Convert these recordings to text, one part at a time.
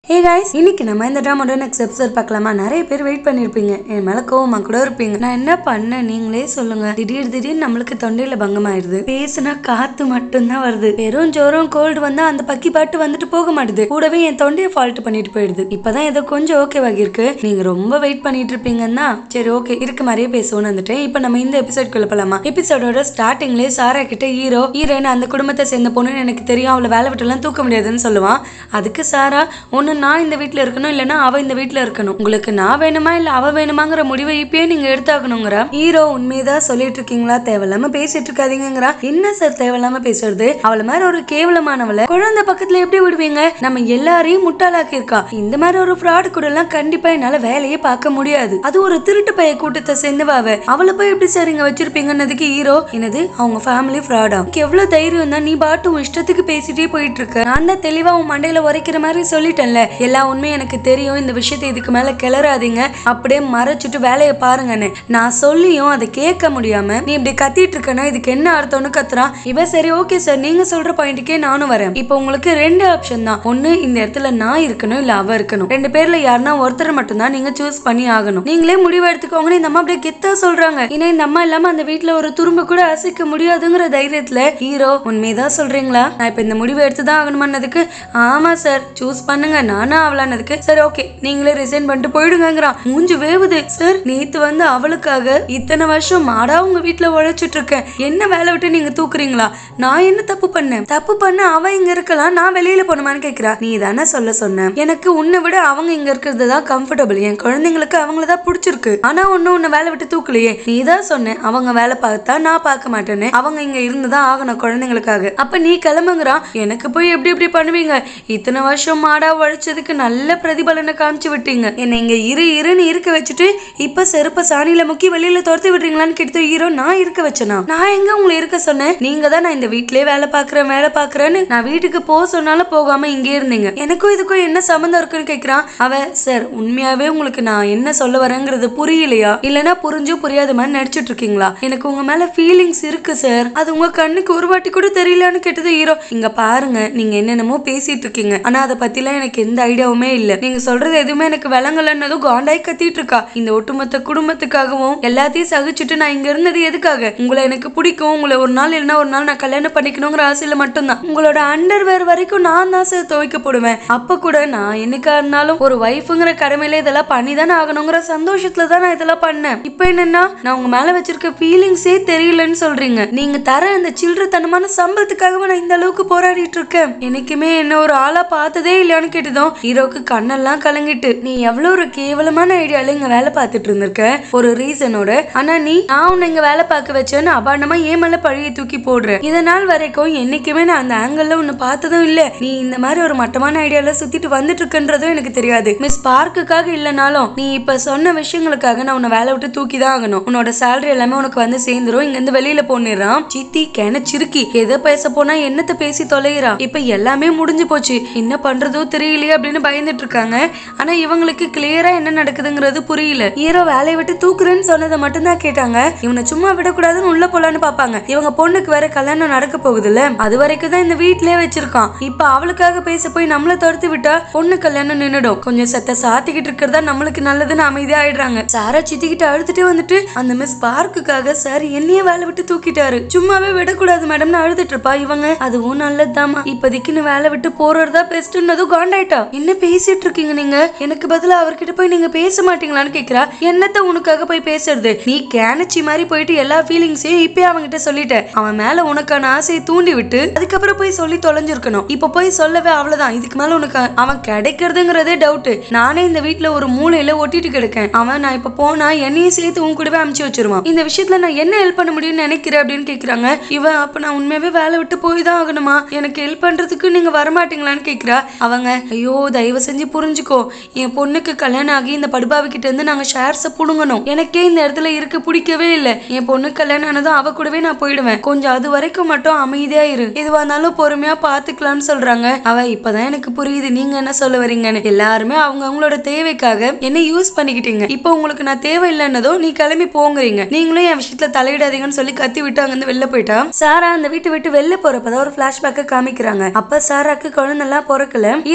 hey guys இன்னைக்கு நம்ம இந்த ட்ராமாவோட நெக்ஸ்ட் எபிசோட் பார்க்கலாமா நிறைய பேர் வெயிட் பண்ணிருப்பீங்க என் மேல கோவமா கூட இருப்பீங்க நான் என்ன பண்ணேன் நீங்களே சொல்லுங்க திடீர் திடீர்னு நம்மளுக்கு தொண்டையில பங்கமாயிருது பேசுனா காத்து மட்டும்தான் வருது வெறும் ஜோரம் கோல்டு வந்தா அந்த பக்கி பாட்டு வந்துட்டு போக மாட்டுது கூடவே என் தொண்டையை ஃபால்ட் பண்ணிட்டு போயிடுது இப்பதான் ஏதோ கொஞ்சம் ஓகேவாகி இருக்கு நீங்க ரொம்ப வெயிட் பண்ணிட்டு இருப்பீங்கன்னா சரி ஓகே இருக்க மாதிரியே பேசுவோம்னு வந்துட்டேன் இப்போ நம்ம இந்த எபிசோட் குள்ள போலாமா எபிசோடோட ஸ்டார்டிங்லேயே சாரா கிட்ட ஹீரோ ஹீரோயின் அந்த குடும்பத்தை சேர்ந்த பொண்ணுன்னு எனக்கு தெரியும் அவளை வேலை விட்டுலாம் தூக்க முடியாதுன்னு சொல்லுவான் அதுக்கு சாரா ஒன்று நான் இந்த வீட்டில் இருக்கணும் இல்லைன்னா அவ இந்த வீட்டில் இருக்கணும் உங்களுக்கு நான் வேணுமா இல்லை அவ வேணுமாங்கிற முடிவை இப்பயே நீங்க எடுத்தாகணுங்கிறா ஹீரோ உண்மையதான் சொல்லிட்டு இருக்கீங்களா தேவையில்லாம பேசிட்டு இருக்காதீங்கிறா என்ன சார் தேவையில்லாம பேசுறது அவளை மாதிரி ஒரு கேவலமானவளை குழந்தை பக்கத்துல எப்படி விடுவீங்க நம்ம எல்லாரையும் முட்டாளாக்கி இருக்கா இந்த மாதிரி ஒரு ஃப்ராட் கூட எல்லாம் கண்டிப்பா என்னால வேலையே பார்க்க முடியாது அது ஒரு திருட்டு பைய கூட்டத்தை சேர்ந்தவ அவ அவளை போய் எப்படி சார் இங்க வச்சிருப்பீங்கன்னதுக்கு ஹீரோ என்னது அவங்க ஃபேமிலி ஃப்ராடா எவ்வளவு தைரியம் தான் நீ பாட்டு உன் இஷ்டத்துக்கு பேசிட்டே போயிட்டு இருக்க நான் தான் தெளிவா உன் மண்டையில உரைக்கிற மாதிரி சொல்லிட்டேன்ல எல்லா உண்மையும் எனக்கு தெரியும் இந்த விஷயத்தை இதுக்கு மேல கிளறாதீங்க அப்படியே மறைச்சிட்டு வேலையை பாருங்கன்னு நான் சொல்லியும் அதை கேட்க முடியாம நீ இப்படி கத்திட்டு இருக்கனா இதுக்கு என்ன அர்த்தம்னு கத்துறான் இவ சரி ஓகே சார் நீங்க சொல்ற பாயிண்ட்டுக்கே நானும் வரேன் இப்போ உங்களுக்கு ரெண்டு ஆப்ஷன் தான் ஒண்ணு இந்த இடத்துல நான் இருக்கணும் இல்ல அவ இருக்கணும் ரெண்டு பேர்ல யாருன்னா ஒருத்தர் மட்டும்தான் நீங்க சூஸ் பண்ணி ஆகணும் நீங்களே முடிவு எடுத்துக்கோங்கன்னு இந்த அம்மா அப்படியே கெத்தா சொல்றாங்க ஏன்னா இந்த அம்மா இல்லாம அந்த வீட்ல ஒரு துரும்பு கூட அசைக்க முடியாதுங்கிற தைரியத்துல ஹீரோ உண்மைதான் சொல்றீங்களா நான் இப்ப இந்த முடிவு எடுத்துதான் ஆகணுமானதுக்கு ஆமா சார் சூஸ் பண்ணுங்க நானா அவளானதுக்கு சரி ஓகே நீங்களே ரிசைன் பண்ணிட்டு போயிடுங்கிறான் மூஞ்சு வேவுது சார் நேத்து வந்து அவளுக்காக இத்தனை வருஷம் மாடா உங்க வீட்ல உழைச்சிட்டு இருக்கேன் என்ன வேலை விட்டு நீங்க தூக்குறீங்களா நான் என்ன தப்பு பண்ணேன் தப்பு பண்ண அவ இங்க இருக்கலாம் நான் வெளியில போகணுமான்னு கேக்குறா நீ தானே சொல்ல சொன்ன எனக்கு உன்னை விட அவங்க இங்க இருக்கிறது தான் கம்ஃபர்டபுள் என் குழந்தைங்களுக்கு அவங்கள தான் பிடிச்சிருக்கு ஆனா ஒன்னும் உன்னை வேலை விட்டு தூக்கலையே நீ தான் சொன்ன அவங்க வேலை பார்த்தா நான் பார்க்க மாட்டேன்னு அவங்க இங்க இருந்துதான் ஆகணும் குழந்தைங்களுக்காக அப்ப நீ கிளம்புங்கிறான் எனக்கு போய் எப்படி எப்படி பண்ணுவீங்க இத்தனை வருஷம் மாடா உழைச்சதுக்கு நல்ல பிரதிபலனை காமிச்சு விட்டீங்க என்னை இங்க இரு இருன்னு இருக்க வச்சுட்டு இப்ப செருப்ப சாணியில முக்கி வெளியில துரத்தி விடுறீங்களான்னு கேட்டு ஹீரோ நான் இருக்க வச்சனா நான் எங்க உங்களை இருக்க சொன்னேன் நீங்க தான் நான் இந்த வீட்லயே வேலை பாக்குறேன் வேலை பாக்குறேன்னு நான் வீட்டுக்கு போக சொன்னாலும் போகாம இங்கே இருந்தீங்க எனக்கும் இதுக்கும் என்ன சம்மந்தம் இருக்குன்னு கேக்குறான் அவ சார் உண்மையாவே உங்களுக்கு நான் என்ன சொல்ல வரேங்கிறது புரியலையா இல்லனா புரிஞ்சும் புரியாத மாதிரி நடிச்சிட்டு இருக்கீங்களா எனக்கு உங்க மேல ஃபீலிங்ஸ் இருக்கு சார் அது உங்க கண்ணுக்கு ஒரு வாட்டி கூட தெரியலன்னு கேட்டது ஹீரோ இங்க பாருங்க நீங்க என்னென்னமோ பேசிட்டு இருக்கீங்க ஆனா அதை பத்திலாம் எனக்கு எந்த ஐடியாவுமே இல்ல நீங்க சொல்றது எதுவுமே எனக்கு விளங்கலன்னதும் காண்டாய் கத்திட்டு இருக்கா இந்த ஒட்டுமொத்த குடும்பத்துக்காகவும் எல்லாத்தையும் சகிச்சுட்டு நான் இங்க இருந்தது எதுக்காக உங்களை எனக்கு பிடிக்கும் உங்களை ஒரு நாள் இல்லைன்னா ஒரு நாள் நான் கல்யாணம் பண்ணிக்கணுங்கிற ஆசையில மட்டும்தான் உங்களோட அண்டர்வேர் வரைக்கும் நான் தான் சார் துவைக்க போடுவேன் அப்ப கூட நான் என்னைக்கா இருந்தாலும் ஒரு ஒய்ஃபுங்கிற கடமையில இதெல்லாம் பண்ணி தானே ஆகணுங்கிற சந்தோஷத்துல தான் நான் இதெல்லாம் பண்ணேன் இப்போ என்னன்னா நான் உங்க மேல வச்சிருக்க ஃபீலிங்ஸே தெரியலன்னு சொல்றீங்க நீங்க தர அந்த சில்லறத்தனமான சம்பளத்துக்காகவே நான் இந்த அளவுக்கு போராடிட்டு இருக்கேன் என்னைக்குமே என்ன ஒரு ஆளா பார்த்ததே இல்லையான்னு கேட்டதும் ஹீரோக்கு கண்ணெல்லாம் கலங்கிட்டு நீ எவ்வளவு ஒரு கேவலமான ஐடியால இங்க வேலை பார்த்துட்டு இருந்திருக்க ஒரு ரீசனோட ஆனா நீ நான் உன்னை இங்க வேலை பார்க்க வச்சேன்னு அபாண்டமா ஏன் மேல பழியை தூக்கி போடுற இதனால் வரைக்கும் என்னைக்குமே நான் அந்த ஆங்கிள் உன்னை பார்த்ததும் இல்ல நீ இந்த மாதிரி ஒரு மட்டமான ஐடியால சுத்திட்டு வந்துட்டு இருக்கன்றதும் எனக்கு தெரியாது மிஸ் பார்க்குக்காக இல்லைனாலும் நீ இப்ப சொன்ன விஷயங்களுக்காக நான் உன்னை வேலை விட்டு தூக்கி தான் ஆகணும் உன்னோட சேலரி எல்லாமே உனக்கு வந்து சேர்ந்துரும் இங்க இருந்து வெளியில போனிடுறான் சித்தி கிணச்சிருக்கி எதை பேச போனா என்னத்த பேசி தொலைகிறா இப்ப எல்லாமே முடிஞ்சு போச்சு என்ன பண்றதோ தெரியலையே அப்படின்னு பயந்துட்டு இருக்காங்க ஆனா இவங்களுக்கு கிளியரா என்ன நடக்குதுங்கிறது புரியல ஹீரோ வேலையை விட்டு தூக்குறேன்னு சொன்னதை மட்டும்தான் கேட்டாங்க இவனை சும்மா விடக்கூடாதுன்னு உள்ள போலான்னு பாப்பாங்க இவங்க பொண்ணுக்கு வேற கல்யாணம் நடக்க போகுதுல்ல அது வரைக்கும் தான் இந்த வீட்லயே வச்சிருக்கான் இப்ப அவளுக்காக பேச போய் நம்மள துரத்து விட்டா பொண்ணு கல்யாணம் நின்னுடும் கொஞ்சம் சத்த சாத்திக்கிட்டு இருக்கிறதா நம்மளுக்கு நல்லதுன்னு அமைதியா ஆயிடுறாங்க சாரா சித்திக்கிட்டு அழுதுட்டே வந்துட்டு அந்த மிஸ் பார்க்குக்காக சார் என்னையே வேலை விட்டு தூக்கிட்டாரு சும்மாவே விடக்கூடாது மேடம்னு அழுதுட்டு இருப்பா இவங்க அதுவும் நல்லதுதாம்மா இப்போதைக்கு நீ வேலை விட்டு போறதா பெஸ்ட்னதும் காண்டாயிட்டா என்ன பேசிட்டு இருக்கீங்க நீங்க எனக்கு பதிலா அவர்கிட்ட போய் நீங்க பேச மாட்டீங்களான்னு கேக்குறா என்னத்த உனக்காக போய் பேசுறது நீ கேனச்சி மாதிரி போயிட்டு எல்லா ஃபீலிங்ஸையும் இப்பயே அவன்கிட்ட சொல்லிட்ட அவன் மேல உனக்கான ஆசையை தூண்டி விட்டு அதுக்கப்புறம் போய் சொல்லி தொலைஞ்சிருக்கணும் இப்ப போய் சொல்லவே அவ்வளவுதான் இதுக்கு மேல உனக்கு அவன் கிடைக்கிறதுங்கிறதே டவுட் நானே இந்த வீட்ல ஒரு மூலையில ஒட்டிட்டு கிடக்கேன் அவன் நான் இப்ப போனா என்னையும் சேர்த்து உன் கூடவே அமுச்சு வச்சிருவான் இந்த விஷயத்துல நான் என்ன ஹெல்ப் பண்ண முடியும்னு நினைக்கிறேன் அப்படின்னு கேக்குறாங்க இவன் அப்ப நான் உண்மையாவே வேலை விட்டு போய் தான் ஆகணுமா எனக்கு ஹெல்ப் பண்றதுக்கு நீங்க வரமாட்டீங்களான்னு கேக்குறா அவங்க ஐயோ தயவு செஞ்சு புரிஞ்சுக்கோ என் பொண்ணுக்கு கல்யாணம் ஆகி இந்த படுபாவி கிட்ட இருந்து நாங்க ஷேர்ஸை புடுங்கணும் எனக்கே இந்த இடத்துல இருக்க பிடிக்கவே இல்லை என் பொண்ணு கல்யாணம் ஆனதும் அவ கூடவே நான் போயிடுவேன் கொஞ்சம் அது வரைக்கும் மட்டும் அமைதியா இரு எதுவா இருந்தாலும் பொறுமையா பாத்துக்கலாம்னு சொல்றாங்க அவ இப்பதான் எனக்கு புரியுது நீங்க என்ன சொல்ல வரீங்கன்னு எல்லாருமே அவங்க அவங்களோட தேவைக்காக என்ன யூஸ் பண்ணிக்கிட்டீங்க இப்போ உங்களுக்கு நான் தேவை இல்லைன்னதோ நீ கிளம்பி போங்கிறீங்க நீங்களும் என் விஷயத்துல தலையிடாதீங்கன்னு சொல்லி கத்தி விட்டு அங்கிருந்து வெளில போயிட்டா சாரா அந்த வீட்டை விட்டு வெளில போறப்பதான் ஒரு பிளாஷ்பேக்க காமிக்கிறாங்க அப்ப சாராக்கு குழந்தைலாம் பிறக்கல ஹீரோட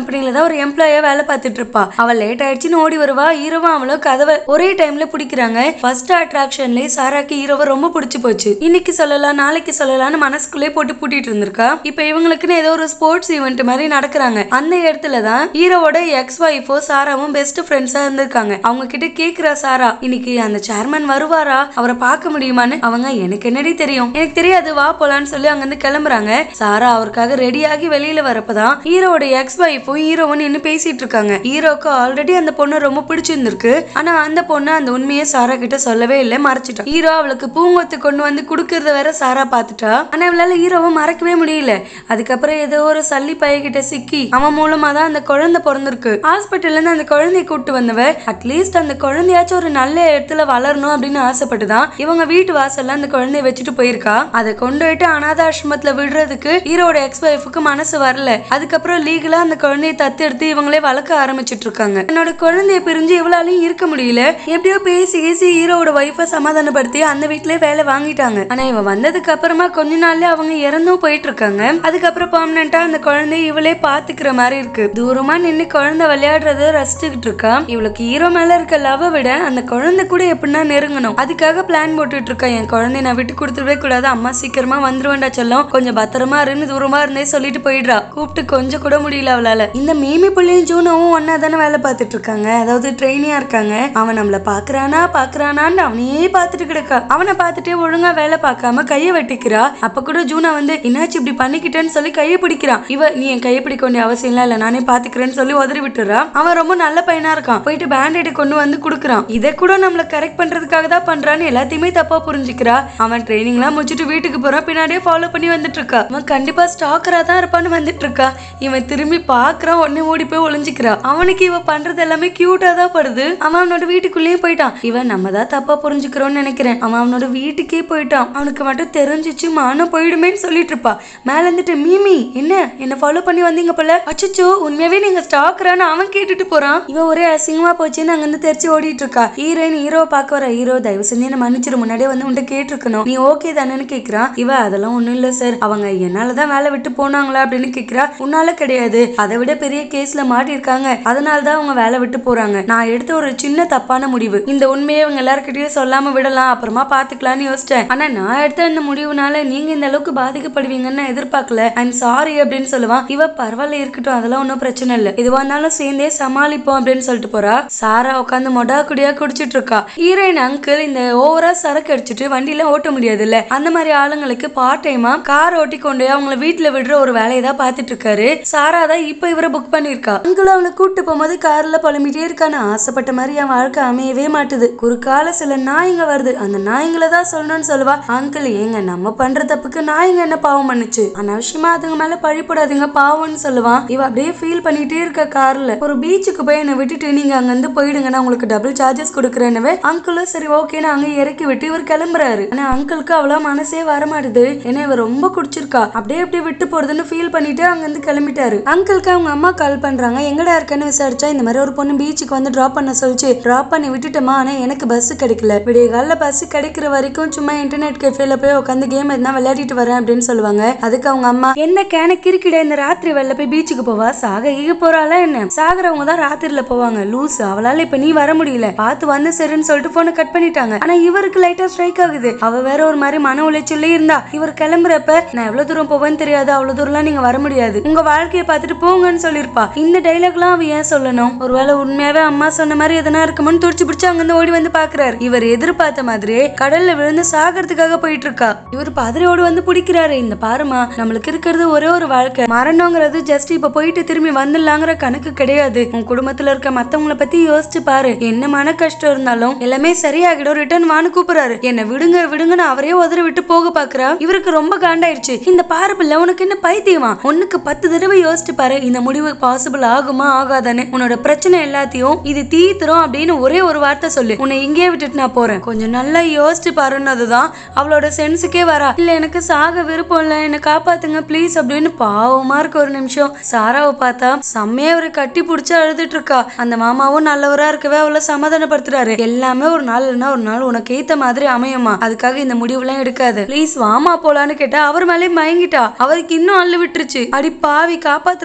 கம்பெனில தான் ஒரு எம்ப்ளாயா வேலை பார்த்துட்டு இருப்பா அவ லேட் ஆயிடுச்சுன்னு ஓடி வருவா ஹீரோவும் அவளும் கதவை ஒரே டைம்ல பிடிக்கிறாங்க ஃபர்ஸ்ட் அட்ராக்ஷன்லயே சாராக்கு ஹீரோவை ரொம்ப பிடிச்சு போச்சு இன்னைக்கு சொல்லலாம் நாளைக்கு சொல்லலாம்னு மனசுக்குள்ளே போட்டு பூட்டிட்டு இருந்திருக்கா இப்ப இவங்களுக்குன்னு ஏதோ ஒரு ஸ்போர்ட்ஸ் ஈவெண்ட் மாதிரி நடக்கிறாங்க அந்த இடத்துல தான் ஹீரோவோட எக்ஸ் ஒய்ஃபோ சாராவும் பெஸ்ட் ஃப்ரெண்ட்ஸா இருந்திருக்காங்க அவங்க கிட்ட கேக்குறா சாரா இன்னைக்கு அந்த சேர்மன் வருவாரா அவரை பார்க்க முடியுமான்னு அவங்க எனக்கு என்னடி தெரியும் எனக்கு தெரியாது வா போலான்னு சொல்லி அங்கிருந்து கிளம்புறாங்க சாரா அவருக்காக ரெடியாகி வெளியில வரப்பதான் ஹீரோவோட எக்ஸ் ஒய்ஃபும் ஹீரோவும் நின்னு பேசிட்டு இருக்காங்க ஹீரோக்கு ஆல்ரெடி அந்த பொண்ணு ரொம்ப பிடிச்சிருந்திருக்கு ஆனா அந்த பொண்ணு அந்த உண்மையை சாரா கிட்ட சொல்லவே இல்லை மறைச்சிட்டா ஹீரோ அவளுக்கு பூங்கொத்து கொண்டு வந்து குடுக்கறத வேற சாரா பார்த்துட்டா ஆனா இவளால ஹீரோவை மறக்கவே முடியல அதுக்கப்புறம் ஏதோ ஒரு சல்லி பையகிட்ட சிக்கி அவன் மூலமா தான் அந்த குழந்தை பிறந்திருக்கு ஹாஸ்பிட்டல்ல இருந்து அந்த குழந்தைய கூட்டு வந்தவ அட்லீஸ்ட் அந்த குழந்தையாச்சும் ஒரு நல்ல இடத்துல வளரணும் அப்படின்னு ஆசைப்பட்டுதான் இவங்க வீட்டு வாசல்ல அந்த குழந்தைய வச்சுட்டு போயிருக்கா அதை கொண்டு போயிட்டு அனாத ஆசிரமத்துல விடுறதுக்கு ஹீரோட எக்ஸ் ஒய்ஃபுக்கு மனசு வரல அதுக்கப்புறம் லீகலா அந்த குழந்தைய தத்தெடுத்து இவங்களே வளர்க்க ஆரம்பிச்சிட்டு இருக்காங்க என்னோட குழந்தைய பிரிஞ்சு இவளாலையும் இருக்க முடியல எப்படியோ பேசி பேசி ஹீரோவோட ஒய்ஃபை சமாதானப்படுத்தி அந்த வீட்லயே வேலை வாங்கிட்டாங்க ஆனா இவன் வந்ததுக்கு அப்புறமா கொஞ்ச நாள்ல அவங்க இறந்தும் போயிட்டு இருக்காங்க அதுக்கப்புறம் பர்மனண்டா அந்த குழந்தைய இவளே பாத்துக்கிற மாதிரி இருக்கு தூரமா நின்னு குழந்தை விளையாடுறத ரசிச்சுக்கிட்டு இருக்கா இவளுக்கு ஹீரோ மேல இருக்க லவ் விட அந்த குழந்தை கூட எப்படின்னா நெருங்கணும் அதுக்காக பிளான் போட்டுட்டு இருக்கா என் குழந்தைய நான் விட்டு கொடுத்துடவே கூடாது அம்மா சீக்கிரமா வந்துருவேன்டா செல்லம் கொஞ்சம் பத்திரமா இருந்து தூரமா இருந்தே சொல்லிட்டு போயிடுறா கூப்பிட்டு கொஞ்சம் கூட முடியல அவளால இந்த மீமி புள்ளியும் ஜூனவும் ஒன்னா தானே வேலை பார்த்துட்டு இருக்காங்க அதாவது ட்ரெயினியா இருக்காங்க அவன் நம்மள பாக்குறானா பாக்குறானான்னு அவனையே பார்த்துட்டு கிடக்கா அவனை பார்த்துட்டே ஒழுங்கா வேலை பார்க்காம கையை வெட்டிக்கிறா அப்ப கூட ஜூனா வந்து என்னாச்சு இப்படி பண்ணிக்கிட்டேன்னு சொல்லி கையை பிடிக்கிறான் இவ நீ என் கையை பிடிக்க வேண்டிய அவசியம் இல்ல இல்ல நானே பாத்துக்கிறேன்னு சொல்லி உதறி விட்டுறா அவன் ரொம்ப நல்ல பையனா இருக்கான் போயிட்டு பேண்டேட் கொண்டு வந்து கொடுக்குறான் இதை கூட நம்மள கரெக்ட் பண்றதுக்காக தான் பண்றான்னு எல்லாத்தையுமே தப்பா புரிஞ்சுக்கிறா அவன் ட்ரைனிங் எல்லாம் முடிச்சுட்டு வீட்டுக்கு போறான் பின்னாடியே ஃபாலோ பண்ணி வந்துட்டு இருக்கா அவன் கண்டிப்பா ஸ்டாக்கரா தான் இருப்பான்னு வந்துட்டு இருக்கா இவன் திரும்பி பாக்குறான் உடனே ஓடி போய் ஒளிஞ்சுக்கிறா அவனுக்கு இவ பண்றது எல்லாமே கியூட்டா தான் படுது அவன் அவனோட வீட்டுக்குள்ளேயே போயிட்டான் இவன் நம்ம தான் தப்பா புரிஞ்சுக்கிறோம்னு நினைக்கிறேன் அவன் அவனோட வீட்டுக்கே போயிட்டான் அவனுக்கு மட்டும் தெரிஞ்சிச்சு மானம் போயிடுமேன்னு சொல்லிட்டு இருப்பா மேல இருந்துட்டு மீமி என்ன என்ன ஃபாலோ பண்ணி வந்தீங்க போல அச்சச்சோ உண்மையாவே நீங்க ஸ்டாக்கரான்னு அவன் கேட்டுட்டு போறான் இவ ஒரே அசிங்கமா போச்சுன்னு அங்க இருந்து தெரிச்சு ஓடிட்டு இருக்கா ஹீரோயின் ஹீரோ பார்க்க வர ஹீரோ தயவு செஞ்சு என்ன மன்னிச்சிரு முன்னாடியே வந்து உன்கிட்ட கேட்டிருக்கணும் நீ ஓகே தானேன்னு கேக்குறான் இவ அதெல்லாம் ஒண்ணும் இல்ல சார் அவங்க என்னாலதான் வேலை விட்டு போனாங்களா அப்படின்னு கேக்குறா உன்னால கிடையாது அதை விட பெரிய கேஸ்ல மாட்டிருக்காங்க அதனால தான் அவங்க வேலை விட்டு போறாங்க நான் எடுத்த ஒரு சின்ன தப்பான முடிவு இந்த உண்மையை இவங்க எல்லார்கிட்டயும் சொல்லாம விடலாம் அப்புறமா பாத்துக்கலாம்னு யோசிச்சேன் ஆனா நான் எடுத்த இந்த முடிவுனால நீங்க இந்த அளவுக்கு பாதிக்கப்படுவீங்கன்னு நான் எதிர்பார்க்கல ஐம் சாரி அப்படின்னு சொல்லுவான் இவ பரவாயில்ல இருக்கட்டும் அதெல்லாம் ஒன்றும் பிரச்சனை இல்லை எதுவா இருந்தாலும் சேர்ந்தே சமாளிப்போம் அப்படின்னு சொல்லிட்டு போறா சாரா உட்காந்து மொடா குடியா குடிச்சிட்டு இருக்கா ஹீரோயின் அங்கிள் இந்த ஓவரா சரக்கு அடிச்சிட்டு வண்டியில ஓட்ட முடியாது இல்ல அந்த மாதிரி ஆளுங்களுக்கு பார்ட் டைமா கார் ஓட்டி கொண்டு போய் அவங்கள வீட்டுல விடுற ஒரு வேலையை தான் பார்த்துட்டு இருக்காரு சாரா தான் இப்ப இவரை புக் பண்ணிருக்கா அங்கிள் அவளை கூட்டு போகும்போது கார்ல புலம்பிட்டே இருக்கான்னு ஆசைப்பட்ட மாதிரி என் வாழ்க்கை அமையவே மாட்டுது குறுக்கால சில நாய்ங்க வருது அந்த நாய்ங்களை தான் சொல்லணும்னு சொல்லுவா அங்கிள் ஏங்க நம்ம பண்ற தப்புக்கு நாய்ங்க என்ன பாவம் பண்ணுச்சு அனாவசியமா அதுங்க மேல பழி போடாதீங்க பாவம்னு சொல்லுவான் இவ அப்படியே ஃபீல் பண்ணிட்டே இருக்க கார்ல ஒரு பீச்சுக்கு போய் என்னை விட்டுட்டு நீங்க அங்க இருந்து போயிடுங்க நான் உங்களுக்கு டபுள் சார்ஜஸ் கொடுக்குறேன்னு அங்கிளும் சரி ஓகேன்னு அங்க இறக்கி விட்டு இவர் கிளம்புறாரு ஆனா அங்கிளுக்கு அவ்வளோ மனசே வர மாட்டுது ஏன்னா இவ ரொம்ப குடிச்சிருக்கா அப்படியே அப்படியே விட்டு போறதுன்னு ஃபீல் பண்ணிட்டு அங்க இருந்து கிளம்பிட்டாரு அங்கிளுக்கு அவங்க அம்மா கால் பண்றாங்க எங்கடா இருக்கேன்னு விசாரிச்சா இந்த மாதிரி ஒரு பொண்ணு பீச்சுக்கு வந்து டிராப் பண்ண சொல்லிச்சு டிராப் பண்ணி விட்டுட்டோமா ஆனா எனக்கு பஸ் கிடைக்கல விடிய காலைல பஸ் கிடைக்கிற வரைக்கும் சும்மா இன்டர்நெட் கெஃபேல போய் உட்காந்து கேம் எதுனா விளையாடிட்டு வரேன் அப்படின்னு சொல்லுவாங்க அதுக்கு அவங்க அம்மா என்ன கேன கிரிக்கிட இந்த ராத்திரி வெளில போய் பீச்சுக்கு போவா சாக ஈக போறாளா என்ன சாகுறவங்க தான் ராத்திரில போவாங்க லூஸ் அவளால இப்ப நீ வர முடியல பார்த்து வந்து சரின்னு சொல்லிட்டு போனை கட் பண்ணிட்டாங்க ஆனா இவருக்கு லைட்டா ஸ்ட்ரைக் ஆகுது அவ வேற ஒரு மாதிரி மன உளைச்சல்ல இருந்தா இவர் கிளம்புறப்ப நான் எவ்வளவு தூரம் போவேன்னு தெரியாது அவ்வளவு தூரம்லாம் நீங்க வர முடியாது உங்க வாழ்க்கையை பார்த்துட்டு போங்கன்னு சொல்லிருப்பா இந்த டைலாக்லாம் அவ ஏன் சொல்லணும் ஒருவேளை உண்மையாவே அம்மா சொன்ன மாதிரி எதனா இருக்குமோன்னு துடிச்சு பிடிச்சு அங்கிருந்து ஓடி வந்து பாக்குறாரு இவர் எதிர்பார்த்த மாதிரியே கடல்ல விழுந்து சாகிறதுக்காக போயிட்டு இருக்கா இவர் பதறியோடு வந்து பிடிக்கிறாரு இந்த பாருமா நம்மளுக்கு இருக்கிறது ஒரே ஒரு வாழ்க்கை மரணங்கிறது ஜஸ்ட் இப்ப போயிட்டு திரும்பி வந்துடலாங்கிற கணக்கு கிடையாது உன் குடும்பத்துல இருக்க மத்தவங்கள பத்தி யோசிச்சு பாரு என்ன மன கஷ்டம் இருந்தாலும் எல்லாமே சரியாகிடும் ரிட்டர்ன் வான்னு கூப்பிடுறாரு என்ன விடுங்க விடுங்கன்னு அவரே உதறி விட்டு போக பாக்குறா இவருக்கு ரொம்ப காண்டாயிடுச்சு இந்த பாரு பிள்ளை உனக்கு என்ன பைத்தியமா ஒண்ணுக்கு பத்து தடவை யோசிச்சு பாரு இந்த முடிவு பாசிபிள் ஆகுமா ஆகாதான்னு உன்னோட பிரச்சனை எல்லாத்தையும் இது தீத்துரும் அப்படின்னு ஒரே ஒரு வார்த்தை சொல்லு உன்னை இங்கேயே விட்டுட்டு நான் போறேன் கொஞ்சம் நல்லா யோசிச்சு பாருன்னதுதான் அவளோட சென்ஸுக்கே வரா இல்ல எனக்கு சாக விருப்பம் இல்ல என்ன காப்பாத்துங்க ப்ளீஸ் அப்படின்னு பாவமா இருக்கு ஒரு நிமிஷம் சாராவை பார்த்தா செம்மையா ஒரு கட்டி புடிச்சு அழுதுட்டு இருக்கா அந்த மாமாவும் நல்லவரா இருக்கவே அவளை சமாதானப்படுத்துறாரு எல்லாமே ஒரு நாள் இல்லைன்னா ஒரு நாள் உனக்கு ஏத்த மாதிரி அமையுமா அதுக்காக இந்த முடிவுலாம் எடுக்காது ப்ளீஸ் வாமா போலான்னு கேட்டா அவர் மேலே மயங்கிட்டா அவருக்கு இன்னும் அள்ளு விட்டுருச்சு அடி பாவி காப்பாத்தலான்னு பார்த்தா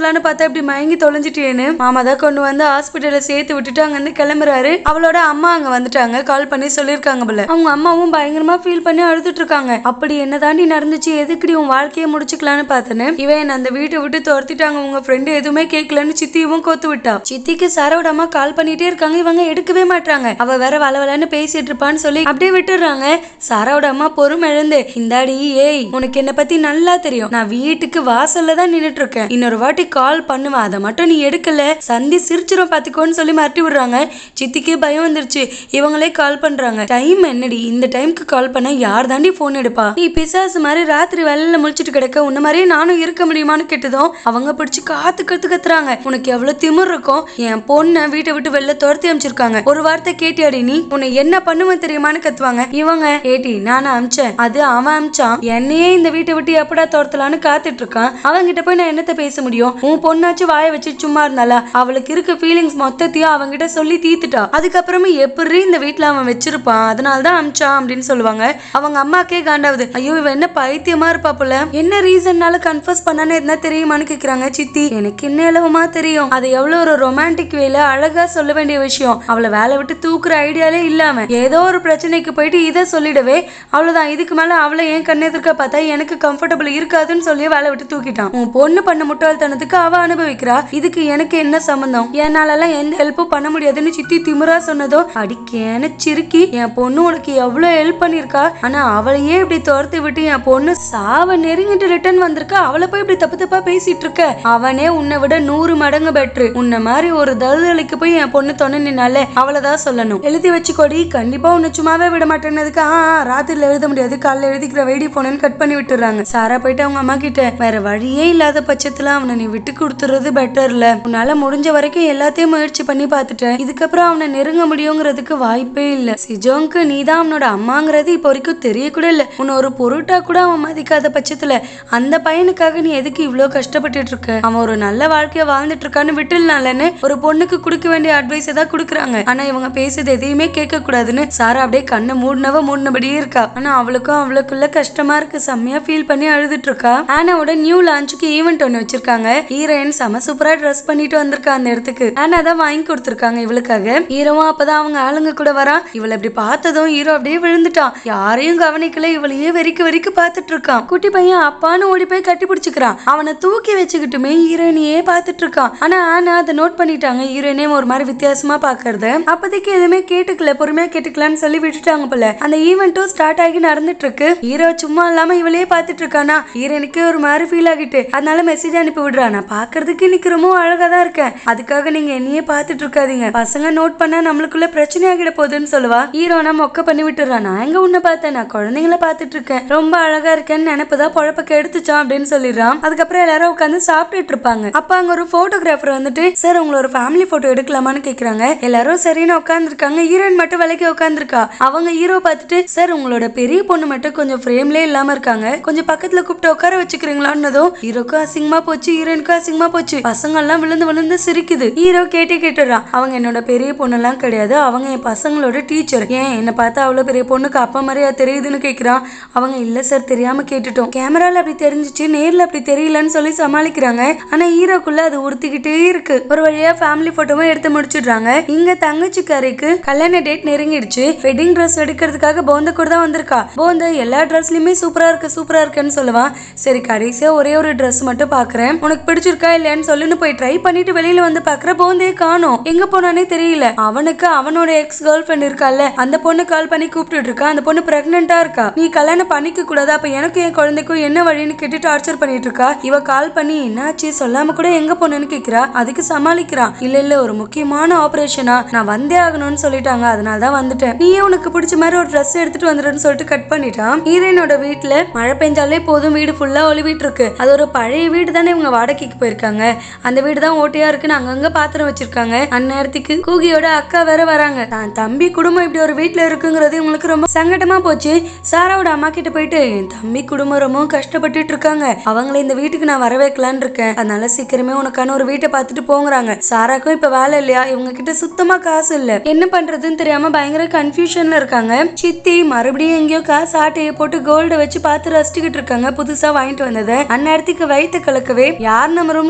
பார்த்தா இப்படி மயங்கி தொலைஞ்சிட்டேன்னு மாமா தான் கொண்டு வந்து ஹாஸ்பிட்டல்ல சேர்த்து விட்டுட்டு அங்க இருந்து கிளம்புறாரு அவளோட அம்மா அங்க வந்துட்டாங்க கால் பண்ணி சொல்லியிருக்காங்க போல அவங்க அம்மாவும் பயங்கரமா ஃபீல் பண்ணி அழுதுட்டு இருக்காங்க அப்படி என்ன தாண்டி நடந்துச்சு எதுக்குடி உன் வாழ்க்கையை முடிச்சுக்கலான்னு பார்த்தேன்னு இவன் என்னை அந்த வீட்டை விட்டு துரத்திட்டாங்க உங்க ஃப்ரெண்டு எதுவுமே கேட்கலன்னு சித்தியும் கோத்து விட்டா சித்திக்கு சரவோட அம்மா கால் பண்ணிட்டே இருக்காங்க இவங்க எடுக்கவே மாட்டாங்க அவ வேற வளவலன்னு பேசிட்டு இருப்பான்னு சொல்லி அப்படியே விட்டுடுறாங்க சாராவோட அம்மா பொறுமை எழுந்து இந்தாடி ஏய் உனக்கு என்ன பத்தி நல்லா தெரியும் நான் வீட்டுக்கு வாசல்ல தான் நின்னுட்டு இருக்கேன் இன்னொரு வாட்டி கால் பண்ணுவேன் அதை மட்டும் நீ எடுக்கல சந்தி சிரிச்சிரும் பாத்துக்கோன்னு சொல்லி மிரட்டி விடுறாங்க சித்திக்கு பயம் வந்துருச்சு இவங்களே கால் பண்றாங்க டைம் என்னடி இந்த டைம்க்கு கால் பண்ண யார் தாண்டி போன் எடுப்பா நீ பிசாசு மாதிரி ராத்திரி வேலையில முழிச்சிட்டு கிடக்க உன்ன மாதிரியே நானும் இருக்க முடியுமான்னு கேட்டதும் அவங்க பிடிச்சு காத்து கத்து கத்துறாங்க உனக்கு எவ்வளவு திமிர் இருக்கும் என் பொண்ணை வீட்டை விட்டு வெளில துரத்தி அமைச்சிருக்காங்க ஒரு வார்த்தை கேட்டியாடி நீ உன்னை என்ன பண்ணுவேன் தெரியுமான்னு கத்துவாங்க இவங்க ஏடி நான் அமிச்சேன் அது அவன் அமிச்சான் என்னையே இந்த வீட்டை விட்டு எப்படா துரத்தலான்னு காத்துட்டு இருக்கான் அவன்கிட்ட போய் நான் என்னத்த பேச முடியும் உன் பொண்ணாச்சு வாயை வச்சு சும்மா இருந்தால அவளுக்கு இருக்க ஃபீலிங்ஸ் மொத்தத்தையும் அவன்கிட்ட சொல்லி தீத்துட்டா அதுக்கப்புறமே எப்படி இந்த வீட்ல அவன் வச்சிருப்பான் அதனால தான் அமிச்சான் அப்படின்னு சொல்லுவாங்க அவங்க அம்மாக்கே காண்டாவுது ஐயோ இவ என்ன பைத்தியமா இருப்பா போல என்ன ரீசன்னால கன்ஃபர்ஸ் பண்ணானே என்ன தெரியுமான்னு கேக்குறாங்க சித்தி எனக்கு என்ன இலவமா தெரியும் அது எவ்வளவு ஒரு ரொமான்டிக் வேல அழகா சொல்ல வேண்டிய விஷயம் அவளை வேலை விட்டு தூக்குற ஐடியாலே இல்லாம ஏதோ ஒரு பிரச்சனைக்கு போயிட்டு இதை சொல்லிடவே அவ்வளவுதான் இதுக்கு மேல அவளை என் கண்ணெதிர்க்க பார்த்தா எனக்கு கம்ஃபர்டபிள் இருக்காதுன்னு சொல்லி வேலை விட்டு தூக்கிட்டான் உன் பொண்ணு பண்ண முட்டாள்தனத்துக்கு அவ அனுபவிக்கிறா இதுக்கு எனக்கு என்ன சம்பந்தம் என்னாலலாம் எந்த ஹெல்ப்பும் பண்ண முடியாதுன்னு சித்தி திமிரா சொன்னதோ அடிக்கேன சிரிக்கி என் பொண்ணு உனக்கு எவ்வளவு ஹெல்ப் பண்ணிருக்கா ஆனா அவளையே இப்படி துரத்தி விட்டு என் பொண்ணு சாவ நெருங்கிட்டு ரிட்டர்ன் வந்திருக்கா அவளை போய் இப்படி தப்பு தப்பா பேசிட்டு இருக்க அவனே உன்னை விட நூறு மடங்கு பெட்ரு உன்னை மாதிரி ஒரு தருதலைக்கு போய் என் பொண்ணு தொண்ணு நின்னாலே அவளைதான் சொல்லணும் எழுதி வச்சுக்கோடி கண்டிப்பா உன்னை சும்மாவே விட மாட்டேன்னதுக்கு ஆ ஆ, ராத்திரில எழுத முடியாது காலைல எழுதிக்கிற வெடி போனேன்னு கட் பண்ணி விட்டுறாங்க சாரா போயிட்டு அவங்க அம்மா கிட்ட வேற வழியே இல்லாத பட்சத்துல அவனை நீ விட்டு கொடுத்துறது பெட்டர்ல உன்னால முடிஞ்ச வரைக்கும் எல்லாத்தையும் முயற்சி பண்ணி பார்த்துட்டேன் இதுக்கப்புறம் அவனை நெருங்க முடியுங்கிறதுக்கு வாய்ப்பே இல்ல சிஜோங்க்கு நீ தான் அவனோட அம்மாங்கிறது இப்போ வரைக்கும் தெரிய கூட இல்ல உன்னை ஒரு பொருட்டா கூட அவன் மதிக்காத பட்சத்துல அந்த பையனுக்காக நீ எதுக்கு இவ்ளோ கஷ்டப்பட்டுட்டு இருக்க அவன் ஒரு நல்ல வாழ்க்கைய வாழ்ந்துட்டு இருக்கான்னு விட்டுலனாலன்னு ஒரு பொண்ணுக்கு கொடுக்க வேண்டிய அட்வைஸ் தான் கொடுக்குறாங்க ஆனா இவங்க பேசுறது எதையுமே கேட்க கூடாதுன்னு சாரா அப்படியே கண்ணை மூடினவ மூடினபடியே இருக்கா ஆனா அவளுக்கும் அவளுக்குள்ள கஷ்டமா இருக்கு செம்மையா ஃபீல் பண்ணி அழுதுட்டு இருக்கா ஆனாவோட நியூ லான்ச்சுக்கு ஈவெண்ட் ஒன்று வச்சிருக்காங்க ஹீரோயின் செம சூப்பரா ட்ரெஸ் பண்ணிட்டு வந்திருக்கா அந்த இடத்துக்கு ஆனா தான் வாங்கி கொடுத்துருக்காங்க இவளுக்காக ஹீரோவும் அப்பதான் அவங்க ஆளுங்க கூட வரா இவளை இப்படி பார்த்ததும் ஹீரோ அப்படியே விழுந்துட்டான் யாரையும் கவனிக்கல இவளையே வெறிக்க வெறிக்க பார்த்துட்டு இருக்கான் குட்டி பையன் அப்பான்னு ஓடி போய் கட்டி பிடிச்சிக்கிறான் அவனை தூக்கி வச்சுக்கிட்டுமே ஹீரோயினையே பார்த்துட்டு இருக்கான் ஆனா ஆனா அதை நோட் பண்ணிட்டாங்க ஹீரோயினே ஒரு மாதிரி வித்தியாசமா பாக்குறது அப்போதைக்கு எதுவுமே கேட்டுக்கல பொறுமையா கேட்டுக்கலாம்னு சொல்லி விட்டுட்டாங்க போல அந்த ஈவெண்ட்டும் ஸ்டார்ட் ஆகி நடந்துட்டு இருக்கு ஹீரோ சும்மா இல்லாம இவளையே பார்த்துட்டு இருக்கானா ஹீரோனுக்கு ஒரு மாதிரி ஃபீல் ஆகிட்டு அதனால மெசேஜ் அனுப்பி விடுறா நான் பாக்குறதுக்கு இன்னைக்கு ரொம்ப அழகா தான் இருக்கேன் அதுக்காக நீங்க என்னையே பார்த்துட்டு இருக்காதீங்க பசங்க நோட் பண்ணா நம்மளுக்குள்ள பிரச்சனை ஆகிட போகுதுன்னு சொல்லுவா ஹீரோ நான் மொக்க பண்ணி விட்டுறா நான் எங்க உன்னை பார்த்தேன் நான் குழந்தைங்கள பார்த்துட்டு இருக்கேன் ரொம்ப அழகா இருக்கேன்னு நினைப்புதான் பொழப்ப கெடுத்துச்சான் அப்படின்னு சொல்லிடுறான் அதுக்கப்புறம் எல்லாரும் உட்காந்து சாப்பிட்டுட்டு இருப்பாங்க அப்ப அங்க ஒரு போட்டோகிராஃபர் வந்துட்டு சார் உங்களை ஒரு ஃபேமிலி போட்டோ எடுக்கலாமான்னு கேக்குறாங்க எல்லாரும் சரின்னு உட்காந்துருக்காங்க ஹீரோயின் மட்டும் விலைக்கு உட்காந்துருக்கா அவங்க ஹீரோ பார்த்துட்டு சார் உங்களோட பெரிய பொண்ணு மட்டும் கொஞ்சம் ஃப்ரேம்லயே இல்லாம இருக்காங்க கொஞ்சம் பக்கத்துல கூப்பிட்டு உட்கார வச்சுக்கிறீங்களான்னதும் ஹீரோக்கும் அசிங்கமா போச்சு ஹீரோயினுக்கும் அசிங்கமா போச்சு பசங்க எல்லாம் விழுந்து விழுந்து சிரிக்குது ஹீரோ கேட்டு கேட்டுறான் அவங்க என்னோட பெரிய பொண்ணெல்லாம் கிடையாது அவங்க என் பசங்களோட டீச்சர் ஏன் என்ன பார்த்தா அவ்வளவு பெரிய பொண்ணுக்கு அப்பா மாதிரியா தெரியுதுன்னு கேக்குறான் அவங்க இல்ல சார் தெரியாம கேட்டுட்டோம் கேமரால அப்படி தெரிஞ்சுச்சு நேர்ல அப்படி தெரியலன்னு சொல்லி சமாளிக்கிறாங்க ஆனா ஹீரோக்குள்ள அது உறுத்திக்கிட்டே இருக்கு ஒரு வழியா ஃபேமிலி போட்டோவும் எடுத்து முடிச்சிடுறாங்க இங்க தங்கச்சிக்காரிக்கு கல்யாண டேட் நெருங்கிடுச்சு வெட்டிங் ட்ரெஸ் எடுக்கிறதுக்காக போந்த கூட தான் வந்திருக்கா போந்த எல்லா ட்ரெஸ்லயுமே சூப்பரா இருக்கு சூப்பரா இருக்குன்னு சொல்லுவான் சரி கடைசியா ஒரே ஒரு ட்ரெஸ் மட்டும் பாக்குறேன் உனக்கு பிடிச்சிருக்கா இல்லையான்னு சொல்லுன்னு போய் ட்ரை பண்ணிட்டு வெளியில வந்து பாக்குற போந்தே காணோம் எங்க போனானே தெரியல அவனுக்கு அவனோட எக்ஸ் கேர்ள் ஃப்ரெண்ட் இருக்கால அந்த பொண்ணு கால் பண்ணி கூப்பிட்டுட்டு இருக்கா அந்த பொண்ணு பிரெக்னெண்டா இருக்கா நீ கல்யாணம் பண்ணிக்க கூடாது அப்ப எனக்கு என் குழந்தைக்கும் என்ன வழின்னு கேட்டு டார்ச்சர் பண்ணிட்டு இருக்கா இவ கால் பண்ணி என்னாச்சு சொல்லாம கூட எங்க போனேன்னு கேக்குறா அதுக்கு சமாளிக்கிறான் இல்ல இல்ல ஒரு முக்கியமான ஆபரேஷனா நான் வந்தே ஆகணும்னு சொல்லிட்டாங்க அதனால தான் வந்துட்டேன் நீயே உனக்கு பிடிச்ச மாதிரி ஒரு ட்ரெஸ் எடுத்துட்டு வந்துடுன்னு சொல்லிட்டு கட் பண்ணிட்டான் ஹீரோயினோட வீட்ல மழை பெஞ்சாலே போதும் வீடு ஃபுல்லா ஒளிவிட்டு இருக்கு அது ஒரு பழைய வீடு தானே இவங்க வாடகைக்கு போயிருக்காங்க அந்த வீடு தான் ஓட்டையா இருக்குன்னு அங்கங்க பாத்திரம் வச்சிருக்காங்க அந்நேரத்துக்கு கூகியோட அக்கா வேற வராங்க தான் தம்பி குடும்பம் இப்படி ஒரு வீட்ல இருக்குங்கிறது இவங்களுக்கு ரொம்ப சங்கடமா போச்சு சாராவோட அம்மா கிட்ட போயிட்டு என் தம்பி குடும்பம் ரொம்ப கஷ்டப்பட்டுட்டு இருக்காங்க அவங்கள இந்த வீட்டுக்கு நான் வர வைக்கலான்னு இருக்கேன் அதனால சீக்கிரமே உனக்கான ஒரு வீட்டை பார்த்துட்டு போங்கறாங்க சாராக்கும் இப்ப வேலை இல்லையா இவங்க கிட்ட சுத்தமா காசு இல்ல என்ன பண்றதுன்னு தெரியாம பயங்கர கன்ஃபியூஷன்ல இருக்காங்க சித்தி மறுபடியும் எங்கேயோ காசு ஆட்டையை போட்டு கோல்ட வச்சு பார்த்து ரசிச்சுக்கிட்டு இருக்காங்க புதுசா வாங்கிட்டு வந்ததை அந்நேரத்துக்கு வயிற்று கலக்கவே யார் நம்ம ரூம்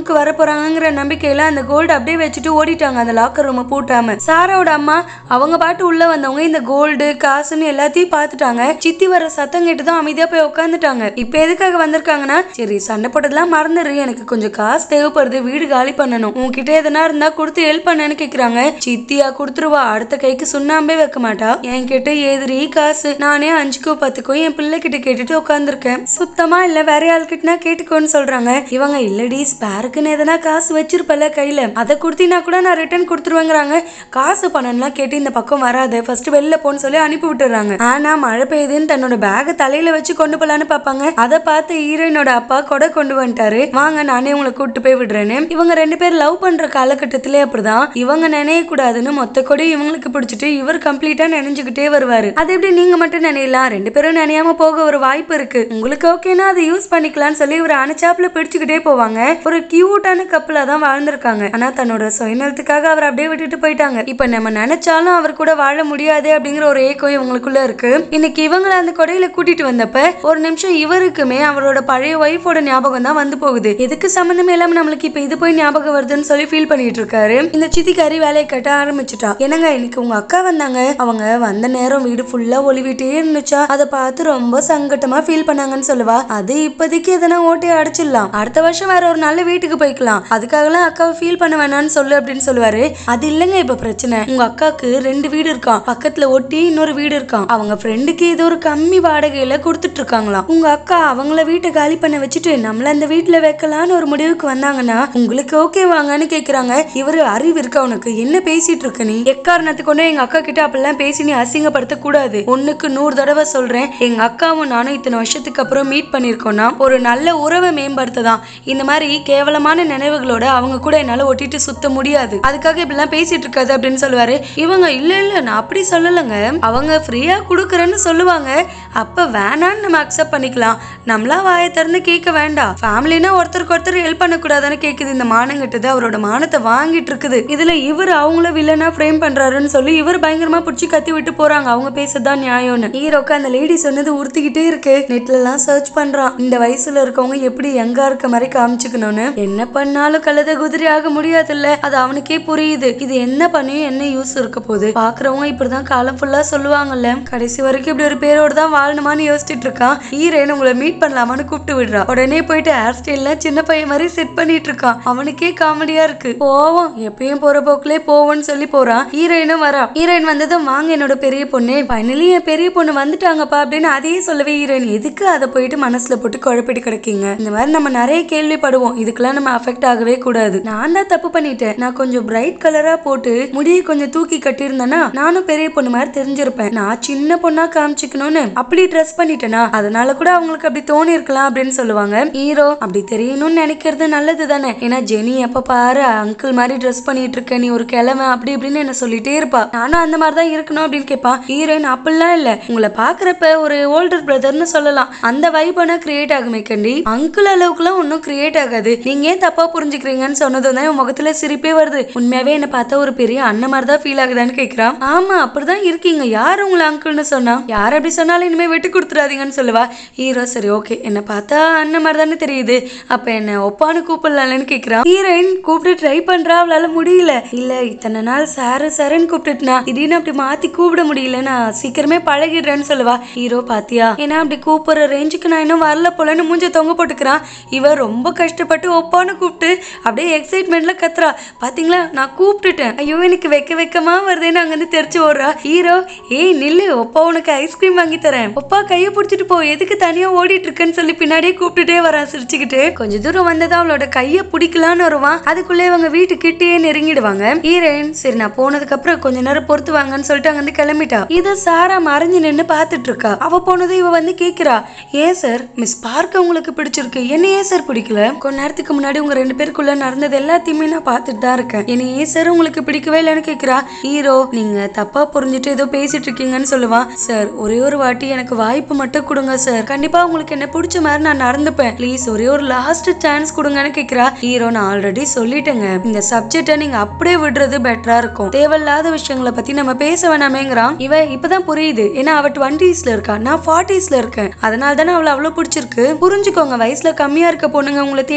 ரூமுக்கு வர போறாங்கங்கிற நம்பிக்கையில அந்த கோல்டு அப்படியே வச்சுட்டு ஓடிட்டாங்க அந்த லாக்கர் ரூமை பூட்டாம சாராவோட அம்மா அவங்க பாட்டு உள்ள வந்தவங்க இந்த கோல்டு காசுன்னு எல்லாத்தையும் பார்த்துட்டாங்க சித்தி வர சத்தம் கேட்டு தான் அமைதியா போய் உட்காந்துட்டாங்க இப்போ எதுக்காக வந்திருக்காங்கன்னா சரி சண்டை போட்டதெல்லாம் மறந்துடு எனக்கு கொஞ்சம் காசு தேவைப்படுது வீடு காலி பண்ணணும் உன்கிட்ட எதனா இருந்தா கொடுத்து ஹெல்ப் பண்ணேன்னு கேக்குறாங்க சித்தியா கொடுத்துருவா அடுத்த கைக்கு சுண்ணாம்பே வைக்க மாட்டா என்கிட்ட எதிரி காசு நானே அஞ்சுக்கோ பத்துக்கோ என் பிள்ளை கிட்ட கேட்டுட்டு உட்காந்துருக்கேன் சுத்தமா இல்ல வேற ஆள்கிட்டனா கேட்டுக்கோன்னு சொல்றாங்க இவங்க இல்லடி ஸ்பேருக்குன்னு எதனா காசு வச்சிருப்பல கையில அதை கொடுத்தீங்கன்னா கூட நான் ரிட்டர்ன் கொடுத்துருவேங்கிறாங்க காசு பணம்லாம் கேட்டு இந்த பக்கம் வராது ஃபர்ஸ்ட் வெளில போன்னு சொல்லி அனுப்பி விட்டுறாங்க ஆனா மழை பெய்யுதுன்னு தன்னோட பேக தலையில வச்சு கொண்டு போலான்னு பாப்பாங்க அதை பார்த்து ஹீரோயினோட அப்பா கொடை கொண்டு வந்துட்டாரு வாங்க நானே உங்களை கூட்டு போய் விடுறேன்னு இவங்க ரெண்டு பேர் லவ் பண்ற காலகட்டத்திலே அப்படிதான் இவங்க நினைய கூடாதுன்னு மொத்த கொடி இவங்களுக்கு பிடிச்சிட்டு இவர் கம்ப்ளீட்டா நினைஞ்சுக்கிட்டே வருவாரு அது எப்படி நீங்க மட்டும் நினையலாம் ரெண்டு பேரும் நினையாம போக ஒரு வாய்ப்பு இருக்கு உங்களுக்கு ஓகேனா அதை யூஸ் பண்ணிக்கலாம்னு சொல்லி இவர் அணைச்சாப்புல பிடிச்சுக்கிட்டே போவாங்க ஒரு கியூட்டான கப்பலா தான் வாழ்ந்திருக்காங்க ஆனா தன்னோட சுயநலத்துக்காக அவர் அப்படியே விட்டுட்டு போயிட்டாங்க இப்ப நம்ம நினைச்சாலும் அவர் கூட வாழ முடியாது அப்படிங்கிற ஒரு ஏக்கம் இவங்களுக்குள்ள இருக்கு இன்னைக்கு இவங்கள அந்த கொடையில கூட்டிட்டு வந்தப்ப ஒரு நிமிஷம் இவருக்குமே அவரோட பழைய ஒய்ஃபோட ஞாபகம் தான் வந்து போகுது எதுக்கு சம்மந்தமே இல்லாம நம்மளுக்கு இப்ப இது போய் ஞாபகம் வருதுன்னு சொல்லி ஃபீல் பண்ணிட்டு இருக்காரு இந்த சித்திக்காரி வேலையை கட்ட ஆரம்பிச்சுட்டா என்னங்க இன்னைக்கு உங்க அக்கா வந்தாங்க அவங்க வந்த நேரம் வீடு ஃபுல்லா ஒளிவிட்டே இருந்துச்சா அதை பார்த்து ரொம்ப சங்கட்டமா ஃபீல் பண்ணாங்கன்னு சொல்லுவா அது இப்போதைக்கு எதனா ஓட்டையை அடிச்சிடலாம் அடுத்த வருஷம் வேற ஒரு நல்ல வீட்டுக்கு போய்க்கலாம் அதுக்காகலாம் அக்காவை ஃபீல் பண்ண வேணாம்னு சொல்லு அப்படின்னு சொல்லுவாரு அது இல்லைங்க இப்ப பிரச்சனை உங்க அக்காக்கு ரெண்டு வீடு இருக்கான் பக்கத்துல ஒட்டி இன்னொரு வீடு இருக்கான் அவங்க ஃப்ரெண்டுக்கு ஏதோ ஒரு கம்மி வாடகையில கொடுத்துட்டு இருக்காங்களாம் உங்க அக்கா அவங்கள வீட்டை காலி பண்ண வச்சுட்டு நம்மள அந்த வீட்டுல வைக்கலான்னு ஒரு முடிவுக்கு வந்தாங்கன்னா உங்களுக்கு ஓகே வாங்கன்னு கேக்குறாங்க இவரு அறிவு இருக்கா உனக்கு என்ன பேசிட்டு இருக்க நீ எக்காரணத்துக்கு கொண்டு எங்க அக்கா கிட்ட அப்படிலாம் பேசி நீ அசிங்கப்படுத்த கூடாது ஒண்ணுக்கு நூறு தடவை சொல்றேன் எங்க அக்காவும் நானும் இத்தனை வருஷத்துக்கு அப்புறம் மீட் பண்ணிருக்கோம்னா ஒரு நல்ல உறவை மேம்படுத்ததான் இந்த மாதிரி கேவலமான நினைவுகளோட அவங்க கூட என்னால ஒட்டிட்டு சுத்த முடியாது அதுக்காக இப்படிலாம் பேசிட்டு இருக்காது அப்படின்னு சொல்லுவாரு இவங்க இல்ல இல்ல நான் அப்படி சொல்லலைங்க அவங்க ஃப்ரீயா கொடுக்குறேன்னு சொல்லுவாங்க அப்ப வேணான்னு நம்ம அக்செப்ட் பண்ணிக்கலாம் நம்மளா வாயை திறந்து கேட்க வேண்டாம் ஃபேமிலினா ஒருத்தருக்கு ஒருத்தர் ஹெல்ப் பண்ணக்கூடாதுன்னு கேக்குது இந்த மானங்கிட்டது அவரோட மானத்தை வாங்கிட்டு இருக்குது இதுல இவர் அவங்கள வில்லனா ஃப்ரேம் பண்றாருன்னு சொல்லி இவர் பயங்கரமா பிடிச்சி கத்தி விட்டு போறாங்க அவங்க பேசுறதுதான் நியாயம்னு ஹீரோக்கு அந்த லேடி சொன்னது உறுத்திக்கிட்டே இருக்கு நெட்ல எல்லாம் சர்ச் பண்றான் இந்த வயசுல இருக்கவங்க எப்படி யங்கா இருக்க மாதிரி காமிச்சுக்கணும்னு என்ன பண்ணாலும் கழுத குதிரை ஆக முடியாதுல்ல அது அவனுக்கே புரியுது இது என்ன பண்ணியும் என்ன யூஸ் இருக்க போகுது பாக்குறவங்க இப்படிதான் காலம் ஃபுல்லா சொல்லுவாங்கல்ல கடைசி வரைக்கும் இப்படி ஒரு பேரோட தான் வாழணுமான்னு யோசிச்சுட்டு இருக்கான் ஹீரோயின் உங்களை மீட் பண்ணலாமான்னு கூப்பிட்டு விடுறா உடனே போயிட்டு ஹேர் ஸ்டைல்லாம் சின்ன பையன் மாதிரி செட் பண்ணிட்டு இருக்கான் அவனுக்கே காமெடியா இருக்கு போவோம் எப்பயும் போற போக்குலே போவோம்னு சொல்லி போறான் ஹீரோயினும் வரா ஹீரோயின் வந்ததும் வாங்க என்னோட பெரிய பொண்ணு ஃபைனலி என் பெரிய பொண்ணு வந்துட்டாங்கப்பா அப்படின்னு அதையே சொல்லவே ஹீரோயின் எதுக்கு அதை போயிட்டு மனசுல போட்டு குழப்பிட்டு கிடக்கீங்க இந்த மாதிரி நம்ம நிறைய கேள்விப்படுவோம் இதுக்கெல்லாம் நம்ம அஃபெக்ட் ஆகவே கூடாது நான் தான் தப்பு பண்ணிட்டேன் நான் கொஞ்சம் பிரைட் கலரா போட்டு முடியை கொஞ்சம் தூக்கி கட்டியிருந்தேன்னா நானும் பெரிய பொண்ணு மாதிரி தெரிஞ்சிருப்பேன் நான் சின்ன பொண்ணா காமிச்சுக்கணும்னு அப்படி ட்ரெஸ் பண்ணிட்டேனா அதனால கூட அவங்களுக்கு அப்படி தோணி இருக்கலாம் அப்படின்னு சொல்லுவாங்க ஹீரோ அப்படி தெரியணும்னு நினைக்கிறது நல்லது தானே ஏன்னா ஜெனி எப்ப பாரு அங்கிள் மாதிரி ட்ரெஸ் பண்ணிட்டு இருக்க நீ ஒரு கிழமை அப்படி இப்படின்னு என்ன சொல்லிட்டே இருப்பா நானும் அந்த மாதிரி தான் இருக்கணும் அப்படின்னு கேட்பா ஹீரோயின் அப்படிலாம் இல்ல உங்களை பாக்குறப்ப ஒரு ஓல்டர் பிரதர்னு சொல்லலாம் அந்த வைபானா கிரியேட் ஆகுமே கண்டி அங்கிள் அளவுக்குலாம் ஒன்றும் கிரியேட் ஆகாது நீங்க ஏன் தப்பா புரிஞ்சுக்கிறீங்கன்னு சொன்னதும் தான் என் முகத்துல சிரிப்பே வருது உண்மையாவே என்ன பார்த்தா ஒரு பெரிய அண்ணன் மாதிரி தான் ஃபீல் ஆகுதான்னு கேக்குறான் ஆமா அப்படிதான் இருக்கீங்க யார் உங்களை அங்கிள்னு சொன்னா யார் அப்படி சொன்னாலும் இனிமே விட்டு கொடுத்துறாதீங்கன்னு சொல்லுவா ஹீரோ சரி ஓகே என்ன பார்த்தா அண்ணன் மாதிரி தானே தெரியுது அப்ப என்ன ஒப்பான்னு கூப்பிடலாம்னு கேக்குறான் ஹீரோயின் கூப்பிட்டு ட்ரை பண்றா அவளால முடியல இல்ல இத்தனை நாள் சாரு சாருன்னு கூப்பிட்டுட்டுனா திடீர்னு அப்படி மாத்தி கூப்பிட முடியல நான் சீக்கிரமே பழகிடுறேன்னு சொல்லுவா ஹீரோ பாத்தியா ஏன்னா அப்படி கூப்பிடுற ரேஞ்சுக்கு நான் இன்னும் வரல போலன்னு மூஞ்ச தொங்க போட்டுக்கிறான் இவ ரொம்ப கஷ்டப்பட்டு ஒப்பான்னு கூப்பிட்டு அப்படியே எக்ஸைட்மெண்ட்ல கத்துறா பாத்தீங்களா நான் கூப்பிட்டுட்டேன் ஐயோ எனக்கு வெக்க வெக்கமா வருதேன்னு அங்க இருந்து தெரிச்சு ஓடுறா ஹீரோ ஏய் நில்லு ஒப்பா உனக்கு ஐஸ்கிரீம் வாங்கி தரேன் ஒப்பா கையை பிடிச்சிட்டு போ எதுக்கு தனியா ஓடிட்டு இருக்கேன்னு சொல்லி பின்னாடியே கூப்பிட்டுட்டே வரான் சிரிச்சுக்கிட்டு கொஞ்ச தூரம் வந்ததா அவளோட கையை பிடிக்கலான்னு வருவான் அதுக்குள்ளே இவங்க வீட்டு கிட்டேயே நெருங்கிடுவாங்க ஹீரோயின் சரி நான் போனதுக்கு அப்புறம் கொஞ்ச நேரம் பொறுத்து வாங்கன்னு சொல்லிட்டு அங்க இருந்து கிளம்பிட்டா இத சாரா மறைஞ்சு நின்னு பாத்துட்டு இருக்கா அவ போனது இவ வந்து கேக்குறா ஏன் சார் மிஸ் பார்க்க உங்களுக்கு பிடிச்சிருக்கு என்ன ஏன் சார் பிடிக்கல கொஞ்ச நேரத்துக்கு முன்னாடி உங்க ரெண்டு பேருக்குள்ள நடந்தது எல்லாத்தையுமே நான் பார்த்துட்டு தான் இருக்கேன் என்ன ஏன் சார் உங்களுக்கு பிடிக்கவே இல்லைன்னு கேக்குறா ஹீரோ நீங்க தப்பா புரிஞ்சுட்டு ஏதோ பேசிட்டு இருக்கீங்கன்னு சொல்லுவான் சார் ஒரே ஒரு வாட்டி எனக்கு வாய்ப்பு மட்டும் கொடுங்க சார் கண்டிப்பா உங்களுக்கு என்ன பிடிச்ச மாதிரி நான் நடந்துப்பேன் ப்ளீஸ் ஒரே ஒரு லாஸ்ட் சான்ஸ் கொடுங்கன்னு கேக்குறா ஹீரோ நான் ஆல்ரெடி சொல்லிட்டேங்க இந்த சப்ஜெக்டை நீங்க அப்படியே விடுறது பெட்டரா இருக்கும் தேவையில்லாத விஷயங்களை பத்தி நம்ம பேச வேணாமேங்கிறான் இவ இப்பதான் புரியுது ஏன்னா அவ டுவெண்ட்டீஸ்ல இருக்கா நான் ஃபார்ட்டிஸ்ல இருக்கேன் அதனால தானே அவளை அவ்வளவு பிடிச்சிருக்கு புரிஞ்சுக்கோங்க வயசுல கம்மியா இருக்க பொண்ணுங்க உங்களை தேடி வர்றது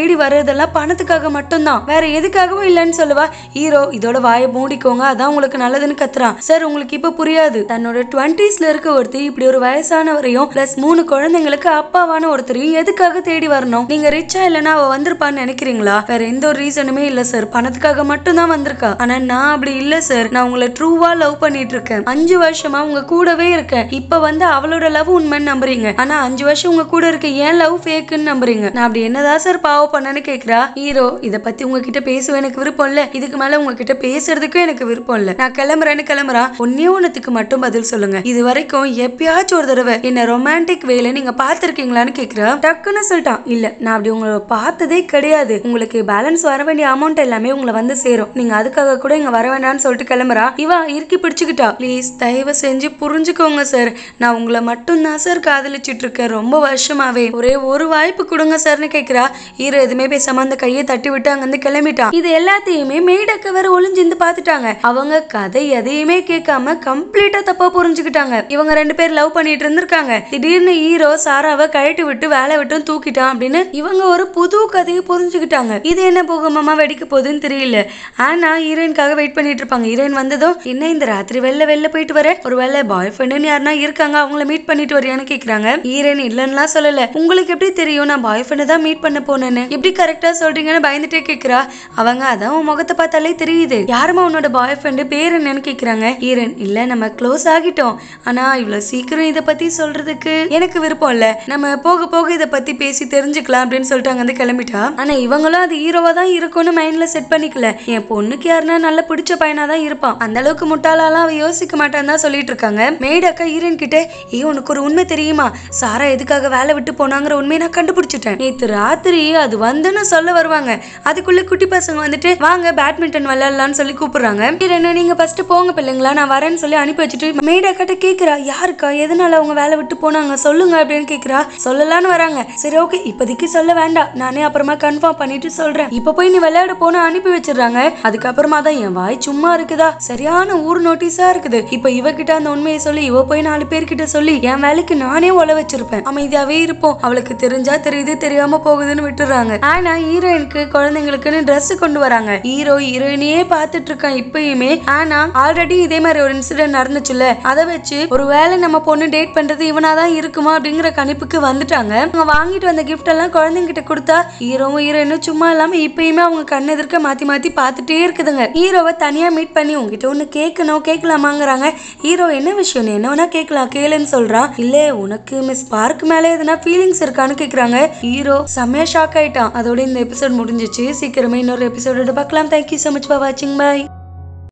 பண்றதெல்லாம் பணத்துக்காக மட்டும்தான் வேற எதுக்காகவும் இல்லைன்னு சொல்லுவா ஹீரோ இதோட வாயை மூடிக்கோங்க அதான் உங்களுக்கு நல்லதுன்னு கத்துறான் சார் உங்களுக்கு இப்ப புரியாது தன்னோட டுவெண்ட்டீஸ்ல இருக்க ஒருத்தர் இப்படி ஒரு வயசானவரையும் பிளஸ் மூணு குழந்தைங்களுக்கு அப்பாவான ஒருத்தரையும் எதுக்காக தேடி வரணும் நீங்க ரிச்சா இல்லைன்னா அவ வந்திருப்பான்னு நினைக்கிறீங்களா வேற எந்த ஒரு ரீசனுமே இல்ல சார் பணத்துக்காக மட்டும்தான் வந்திருக்கா ஆனா நான் அப்படி இல்ல சார் நான் உங்களை ட்ரூவா லவ் பண்ணிட்டு இருக்கேன் அஞ்சு வருஷமா உங்க கூடவே இருக்கேன் இப்ப வந்து அவளோட லவ் உண்மைன்னு நம்புறீங்க ஆனா அஞ்சு வருஷம் உங்க கூட இருக்க ஏன் லவ் ஃபேக்குன்னு நம்புறீங்க நான் அப்படி என்னதான் சார் பாவம் பண்ணேன்னு கேக்குறா ஹீரோ இத பத்தி உங்ககிட்ட பேசுவேன் எனக்கு விருப்பம் இல்ல இதுக்கு மேல உங்ககிட்ட பேசுறதுக்கும் எனக்கு விருப்பம் இல்ல நான் கிளம்புறேன்னு கிளம்புறா ஒன்னே ஒண்ணுத்துக்கு மட்டும் பதில் சொல்லுங்க இது வரைக்கும் எப்பயாச்சும் ஒரு தடவை என்ன ரொமான்டிக் வேலை நீங்க பார்த்திருக்கீங்களான்னு கேக்குறா டக்குன்னு சொல்லிட்டான் இல்ல நான் அப்படி உங்களை பார்த்ததே கிடையாது உங்களுக்கு பேலன்ஸ் வர வேண்டிய அமௌண்ட் எல்லாமே உங்களை வந்து சேரும் நீங்க அதுக்காக கூட இங்க வர வேண்டாம்னு சொல்லிட்டு கிளம்புறா இவ இறுக்கி பிடிச்சுக்கிட்டா ப்ளீஸ் தயவு செஞ்சு புரிஞ்சுக்கோங்க சார் நான் உங்களை மட்டும் தான் சார் காதலிச்சிட்டு இருக்கேன் ரொம்ப வருஷமாவே ஒரே ஒரு வாய்ப்பு கொடுங்க சார்னு கேக்குறா ஹீரோ எதுவுமே பேசாம அந்த கையை தட்டி விட்டு அங்கிருந்து கிளம்பிட்டான் இது எல்லாத்தையுமே மேடக்க வேற ஒளிஞ்சிருந்து பார்த்துட்டாங்க அவங்க கதை எதையுமே கேட்காம கம்ப்ளீட்டா தப்பா புரிஞ்சுக்கிட்டாங்க இவங்க ரெண்டு பேர் லவ் பண்ணிட்டு இருந்திருக்காங்க திடீர்னு ஹீரோ சாராவை கழட்டி விட்டு வேலை விட்டும் தூக்கிட்டான் அப்படின்னு இவங்க ஒரு புது கதையை புரிஞ்சுக்கிட்டாங்க இது என்ன போகமாமா வெடிக்க போகுதுன்னு தெரியல ஆனா ஹீரோயின்காக வெயிட் பண்ணிட்டு இருப்பாங்க ஹீரோயின் வந்ததும் என்ன இந்த ராத்திரி வெளில வெளில போயிட்டு வர ஒருவேளை பாய் ஃப்ரெண்டுன்னு யாருன்னா இருக்காங்க அவங்கள மீட் பண்ணிட்டு வரியான்னு கேக்குறாங்க ஹீரோயின் இல்லைன்னுலாம் சொல்லல உங்களுக்கு எப்படி தெரியும் நான் பாய் ஃப்ரெண்டை தான் மீட் பண்ண போனேன்னு எப்படி கரெக்டா சொல்றீங்கன்னு பயந்துட்டே கேக்குறா அவங்க அதான் உன் முகத்தை பார்த்தாலே தெரியுது யாருமா உன்னோட பாய் ஃப்ரெண்டு பேர் என்னன்னு கேக்குறாங்க ஹீரோயின் இல்ல நம்ம க்ளோஸ் ஆகிட்டோம் ஆனா இவ்வளவு சீக்கிரம் இத பத்தி சொல்றதுக்கு எனக்கு விருப்பம் இல்ல நம்ம போக போக இத பத்தி பேசி தெரிஞ்சுக்கலாம் அப்படின்னு சொல்லிட்டு அங்க வந்து கிளம்பிட்டா ஆனா இவங்களும் அது ஹீரோவா தான் இருக்கும்னு மைண்ட்ல செட் பண்ணிக்கல என் பொண்ணுக்கு யாருன்னா நல்ல பிடிச்ச பையனா தான் இருப்பான் அந்த அளவுக்கு முட்டாளாலாம் அவ யோசிக்க மாட்டான்னு தான் சொல்லிட்டு இருக்காங்க மேடு அக்கா ஹீரோயின் கிட்ட ஏ உனக்கு ஒரு உண்மை தெரியுமா சாரா எதுக்காக வேலை விட்டு போனாங்கிற உண்மையை நான் கண்டுபிடிச்சிட்டேன் நேத்து ராத்திரி அது வந்துன்னு சொல்ல வருவாங்க அதுக்குள்ள குட்டி பசங்க வந்துட்டு வாங்க பேட்மிண்டன் விளையாடலாம்னு சொல்லி கூப்பிடுறாங்க ஹீரோயின் நீங்க ஃபர்ஸ்ட் போங்க பிள்ளைங்களா நான் வரேன்னு சொல்லி அனுப்பி வச்சுட்டு மேடு அக்காட்ட கேக்குறா யாருக்கா எதனால அவங்க வேலை விட்டு போனாங்க சொல்லுங்க அப்படின்னு கேக்குறா சொல்லலான்னு வராங்க சரி ஓகே இப்போதைக்கு சொல்ல வேண்டாம் நானே அப்புறமா கன்ஃபார்ம் பண்ணிட்டு சொல்றேன் இப்ப போய் நீ விளையாட போன அனுப்பி வச்சிடுறாங்க அதுக்கப்புறமா தான் என் வாய் சும்மா இருக்குதா சரியான ஊர் நோட்டீஸா இருக்குது இப்ப இவகிட்ட அந்த உண்மையை சொல்லி இவ போய் நாலு பேர்கிட்ட சொல்லி என் வேலைக்கு நானே உழ வச்சிருப்பேன் அமைதியாவே இருப்போம் அவளுக்கு தெரிஞ்சா தெரியுது தெரியாம போகுதுன்னு விட்டுறாங்க ஆனா ஹீரோயினுக்கு குழந்தைங்களுக்குன்னு Dress கொண்டு வராங்க ஹீரோ ஹீரோயினையே பார்த்துட்டு இருக்கான் இப்பயுமே ஆனா ஆல்ரெடி இதே மாதிரி ஒரு இன்சிடென்ட் நடந்துச்சுல்ல அதை வச்சு ஒருவேளை நம்ம பொண்ணு டேட் பண்றது இவனாதான் இருக்குமா அப்படிங்கிற கணிப்புக்கு வந்துட்டாங்க அவங்க வாங்கிட்டு வந்த கிஃப்ட் எல்லாம் குழந்தைங்க கிட்ட கொடுத்தா ஹீரோவும் ஹீரோயினும் சும்மா இல்லாம இப்பயுமே அவங்க கண்ணு எதிர்க்க மாத்தி மாத்தி பார்த்துட்டே இருக்குதுங்க ஹீரோவை தனியா மீட் பண்ணி உங்ககிட்ட ஒண்ணு கேட்கணும் கேட்கலாமாங்கிறாங்க ஹீரோ என்ன விஷயம் நீ என்ன வேணா கேட்கலாம் கேளுன்னு சொல்றான் இல்ல உனக்கு மிஸ் பார்க் மேல எதுனா ஃபீலிங்ஸ் இருக்கான்னு கேக்குறாங்க ஹீரோ செம்மையா ஷாக் ஆயிட்டான் அதோட இந்த எபிசோட் முடிஞ்சிச்சு சீக்கிரமே இன்னொரு எபிசோடோட பார்க்கலாம் தேங்க்யூ so மச் ஃபார் வாட்சிங் பை